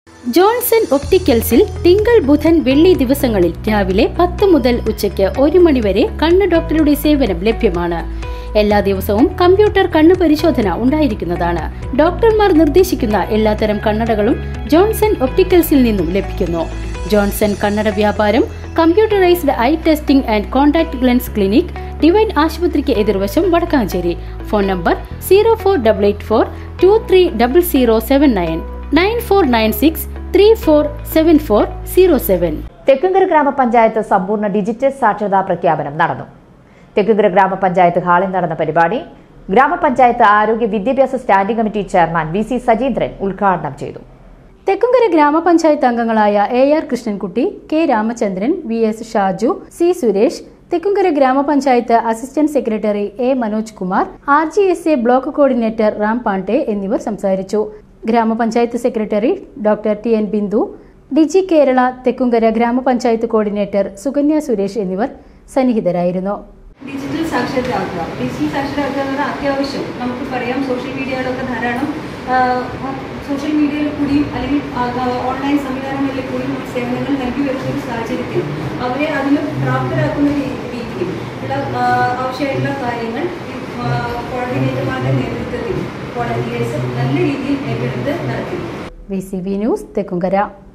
Johnson ഒപ്റ്റിക്കൽസിൽ തിങ്കൾ ബുധൻ വെള്ളി ദിവസങ്ങളിൽ രാവിലെ പത്ത് മുതൽ ഉച്ചയ്ക്ക് ഒരു മണിവരെ കണ്ണ് ഡോക്ടറുടെ സേവനം ലഭ്യമാണ് എല്ലാ ദിവസവും കമ്പ്യൂട്ടർ കണ്ണു പരിശോധന ഉണ്ടായിരിക്കുന്നതാണ് ഡോക്ടർമാർ നിർദ്ദേശിക്കുന്ന എല്ലാത്തരം കണ്ണടകളും ജോൺസൺ ഒപ്റ്റിക്കൽസിൽ നിന്നും ലഭിക്കുന്നു ജോൺസൺ കണ്ണട വ്യാപാരം computerised eye testing and contact lens clinic divine ആശുപത്രിക്ക് എതിർവശം Vadakkanchery phone number zero four double eight four two three double zero seven nine nine four nine six three four seven four zero seven Thekkumkara grama panchayat സമ്പൂർണ്ണ digital സാക്ഷരതാ പ്രഖ്യാപനം നടന്നു തെക്കുങ്കര ഗ്രാമപഞ്ചായത്ത് ഹാളിൽ നടന്ന പരിപാടി ഗ്രാമപഞ്ചായത്ത് ആരോഗ്യ വിദ്യാഭ്യാസ standing committee chairman V C Sajeendran ഉദ്ഘാടനം ചെയ്തു തെക്കുംകര ഗ്രാമപഞ്ചായത്ത് അംഗങ്ങളായ A R Krishnankutty K Ramachandran V S Shaju C Suresh Thekkumkara grama panchayat assistant secretary A Manoj Kumar R G S A block coordinator Ram Pandey എന്നിവർ സംസാരിച്ചു grama panchayat secretary doctor T N Bindu Digi Kerala Thekkumkara grama panchayat coordinator Sukanya Suresh എന്നിവർ സന്നിഹിതരായിരുന്നു ഡിജിറ്റൽ സാക്ഷരരാക്കുക ഡിജിറ്റൽ സാക്ഷരരാക്കുക എന്ന് പറഞ്ഞാൽ അത്യാവശ്യം നമുക്ക് പറയാം സോഷ്യൽ മീഡിയകളൊക്കെ ധാരാളം സോഷ്യൽ മീഡിയയിൽ കൂടിയും അല്ലെങ്കിൽ ഓൺലൈൻ സംവിധാനങ്ങളിൽ കൂടിയും സേവനങ്ങൾ നൽകി വരുന്ന ഒരു സാഹചര്യത്തിൽ അവരെ അതിന് പ്രാപ്തരാക്കുന്ന രീ- രീതിയിൽ ഉള്ള ആ, ആവശ്യമായിട്ടുള്ള കാര്യങ്ങൾ കോർഡിനേറ്റർമാരുടെ നേതൃത്വത്തിൽ വോളണ്ടിയേഴ്സ് നല്ല രീതിയിൽ ഏറ്റെടുത്ത് നടത്തി V C B news Thekkumkara